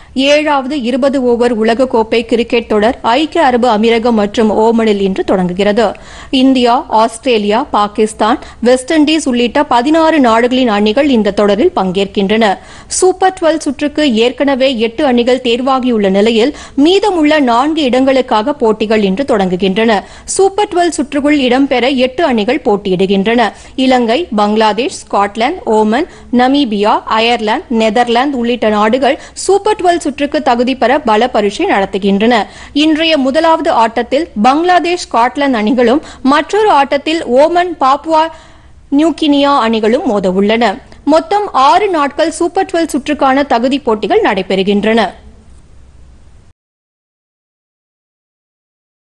ஏழாவது இருபது ஓவர் உலகக்கோப்பை கிரிக்கெட் தொடர் ஐக்கிய அரபு அமீரகம் மற்றும் ஓமனில் இன்று தொடங்குகிறது India Australia Pakistan West Indies உள்ளிட்ட பதினாறு நாடுகளின் அணிகள் இந்த தொடரில் பங்கேற்கின்றன சூப்பர் டுவெல் சுற்றுக்கு ஏற்கனவே எட்டு அணிகள் தேர்வாகியுள்ள நிலையில் மீதமுள்ள நான்கு இடங்களுக்காக போட்டிகள் இன்று தொடங்குகின்றன சூப்பர் டுவெல் சுற்றுக்குள் இடம்பெற எட்டு அணிகள் போட்டியிடுகின்றன Ilangai Bangladesh Scotland Oman Namibia Ireland Netherlands உள்ளிட்ட நாடுகள் சூப்பர் டுவெல் சுற்றுக்கு தகுதி பெற பல பரீட்சை நடத்துகின்றன இன்றைய முதலாவது ஆட்டத்தில் பங்களாதேஷ் ஸ்காட்லாந்து அணிகளும் மற்றொரு ஆட்டத்தில் ஓமன் பாப்புவா நியூகினியா அணிகளும் மோதவுள்ளன மொத்தம் ஆறு நாட்கள் சூப்பர் டுவெல் சுற்றுக்கான தகுதிப் போட்டிகள் நடைபெறுகின்றன